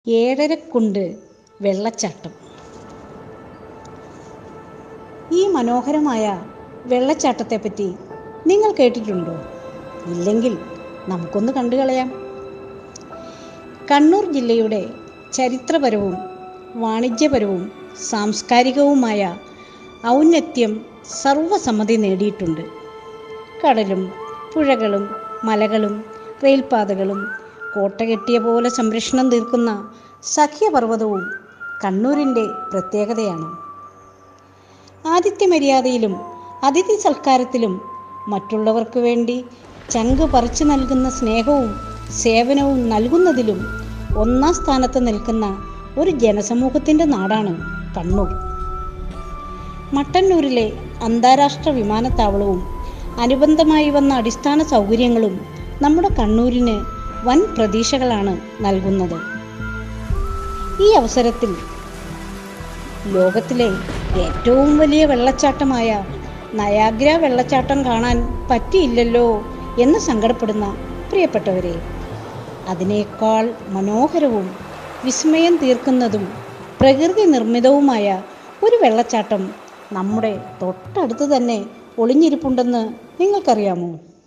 ഏഴരക്കുണ്ട് വെള്ളച്ചാട്ടം ഈ മനോഹരമായ വെള്ളച്ചാട്ടത്തെപ്പറ്റി നിങ്ങൾ കേട്ടിട്ടുണ്ടോ ഇല്ലെങ്കിൽ നമുക്കൊന്ന് കണ്ടു കളയാം കണ്ണൂർ ജില്ലയുടെ ചരിത്രപരവും വാണിജ്യപരവും സാംസ്കാരികവുമായ ഔന്നത്യം സർവസമ്മതി നേടിയിട്ടുണ്ട് കടലും പുഴകളും മലകളും റെയിൽപാതകളും കോട്ട കെട്ടിയ പോലെ സംരക്ഷണം തീർക്കുന്ന സഖ്യപർവ്വതവും കണ്ണൂരിൻ്റെ പ്രത്യേകതയാണ് ആതിഥ്യമര്യാദയിലും അതിഥി സൽക്കാരത്തിലും മറ്റുള്ളവർക്ക് വേണ്ടി ചങ്ക് പറിച്ചു നൽകുന്ന സ്നേഹവും സേവനവും നൽകുന്നതിലും ഒന്നാം സ്ഥാനത്ത് നിൽക്കുന്ന ഒരു ജനസമൂഹത്തിൻ്റെ നാടാണ് കണ്ണൂർ മട്ടന്നൂരിലെ അന്താരാഷ്ട്ര വിമാനത്താവളവും അനുബന്ധമായി വന്ന അടിസ്ഥാന സൗകര്യങ്ങളും നമ്മുടെ കണ്ണൂരിന് വൻ പ്രതീക്ഷകളാണ് നൽകുന്നത് ഈ അവസരത്തിൽ ലോകത്തിലെ ഏറ്റവും വലിയ വെള്ളച്ചാട്ടമായ നയാഗ്ര വെള്ളച്ചാട്ടം കാണാൻ പറ്റിയില്ലല്ലോ എന്ന് സങ്കടപ്പെടുന്ന പ്രിയപ്പെട്ടവരെ അതിനേക്കാൾ മനോഹരവും വിസ്മയം തീർക്കുന്നതും പ്രകൃതി നിർമ്മിതവുമായ ഒരു വെള്ളച്ചാട്ടം നമ്മുടെ തൊട്ടടുത്ത് തന്നെ ഒളിഞ്ഞിരിപ്പുണ്ടെന്ന് നിങ്ങൾക്കറിയാമോ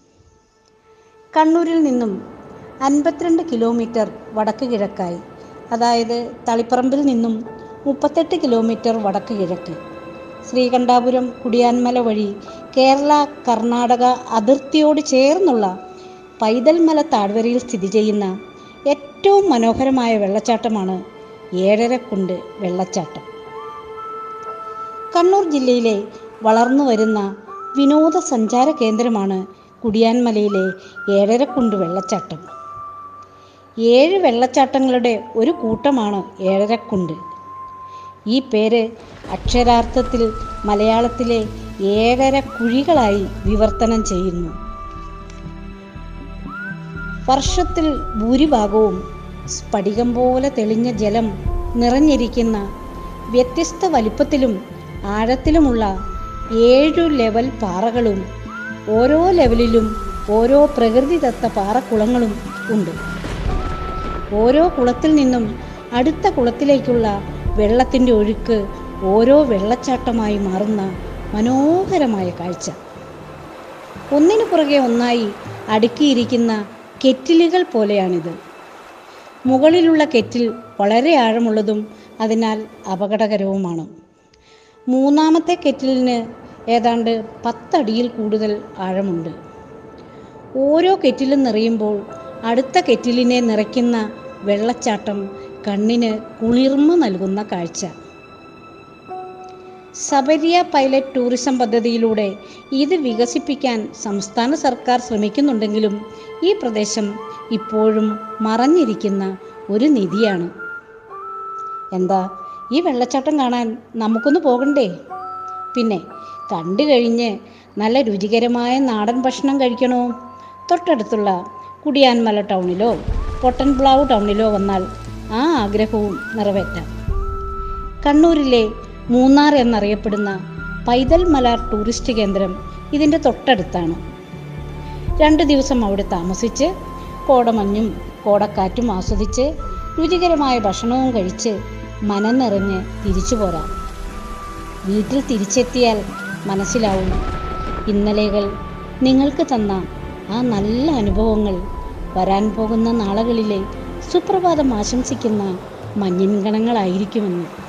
കണ്ണൂരിൽ നിന്നും അൻപത്തിരണ്ട് കിലോമീറ്റർ വടക്ക് കിഴക്കായി അതായത് തളിപ്പറമ്പിൽ നിന്നും മുപ്പത്തെട്ട് കിലോമീറ്റർ വടക്ക് കിഴക്ക് ശ്രീകണ്ഠാപുരം കുടിയാൻമല വഴി കേരള കർണാടക അതിർത്തിയോട് ചേർന്നുള്ള പൈതൽമല താഴ്വരയിൽ സ്ഥിതി ചെയ്യുന്ന ഏറ്റവും മനോഹരമായ വെള്ളച്ചാട്ടമാണ് ഏഴരക്കുണ്ട് വെള്ളച്ചാട്ടം കണ്ണൂർ ജില്ലയിലെ വളർന്നു വരുന്ന വിനോദസഞ്ചാര കേന്ദ്രമാണ് കുടിയാൻമലയിലെ ഏഴരക്കുണ്ട് വെള്ളച്ചാട്ടം ഏഴ് വെള്ളച്ചാട്ടങ്ങളുടെ ഒരു കൂട്ടമാണ് ഏഴരക്കുണ്ട് ഈ പേര് അക്ഷരാർത്ഥത്തിൽ മലയാളത്തിലെ ഏഴര കുഴികളായി വിവർത്തനം ചെയ്യുന്നു വർഷത്തിൽ ഭൂരിഭാഗവും സ്ഫടികം പോലെ തെളിഞ്ഞ ജലം നിറഞ്ഞിരിക്കുന്ന വ്യത്യസ്ത വലിപ്പത്തിലും ആഴത്തിലുമുള്ള ഏഴു ലെവൽ പാറകളും ഓരോ ലെവലിലും ഓരോ പ്രകൃതിദത്ത പാറക്കുളങ്ങളും ഉണ്ട് ഓരോ കുളത്തിൽ നിന്നും അടുത്ത കുളത്തിലേക്കുള്ള വെള്ളത്തിൻ്റെ ഒഴുക്ക് ഓരോ വെള്ളച്ചാട്ടമായി മാറുന്ന മനോഹരമായ കാഴ്ച ഒന്നിനു പുറകെ ഒന്നായി അടുക്കിയിരിക്കുന്ന കെറ്റിലുകൾ പോലെയാണിത് മുകളിലുള്ള കെറ്റിൽ വളരെ ആഴമുള്ളതും അതിനാൽ അപകടകരവുമാണ് മൂന്നാമത്തെ കെറ്റിലിന് ഏതാണ്ട് പത്തടിയിൽ കൂടുതൽ ആഴമുണ്ട് ഓരോ കെറ്റിലും നിറയുമ്പോൾ അടുത്ത കെറ്റിലിനെ നിറയ്ക്കുന്ന വെള്ളച്ചാട്ടം കണ്ണിന് കുളിർമ നൽകുന്ന കാഴ്ച സബരിയ പൈലറ്റ് ടൂറിസം പദ്ധതിയിലൂടെ ഇത് വികസിപ്പിക്കാൻ സംസ്ഥാന സർക്കാർ ശ്രമിക്കുന്നുണ്ടെങ്കിലും ഈ പ്രദേശം ഇപ്പോഴും മറഞ്ഞിരിക്കുന്ന ഒരു നിധിയാണ് എന്താ ഈ വെള്ളച്ചാട്ടം കാണാൻ നമുക്കൊന്ന് പോകണ്ടേ പിന്നെ കണ്ടു കഴിഞ്ഞ് നല്ല രുചികരമായ നാടൻ ഭക്ഷണം കഴിക്കണോ തൊട്ടടുത്തുള്ള കുടിയാൻമല ടൗണിലോ പൊട്ടൻപ്ലാവ് ടൗണിലോ വന്നാൽ ആ ആഗ്രഹവും നിറവേറ്റാം കണ്ണൂരിലെ മൂന്നാർ എന്നറിയപ്പെടുന്ന പൈതൽ മലാർ ടൂറിസ്റ്റ് കേന്ദ്രം ഇതിൻ്റെ തൊട്ടടുത്താണ് രണ്ട് ദിവസം അവിടെ താമസിച്ച് കോടമഞ്ഞും കോടക്കാറ്റും ആസ്വദിച്ച് രുചികരമായ ഭക്ഷണവും കഴിച്ച് മനം നിറഞ്ഞ് തിരിച്ചു പോരാം വീട്ടിൽ തിരിച്ചെത്തിയാൽ മനസ്സിലാവും ഇന്നലെകൾ നിങ്ങൾക്ക് തന്ന ആ നല്ല അനുഭവങ്ങൾ വരാൻ പോകുന്ന നാളുകളിലെ സുപ്രഭാതം ആശംസിക്കുന്ന മഞ്ഞിൻ ഗണങ്ങളായിരിക്കുമെന്ന്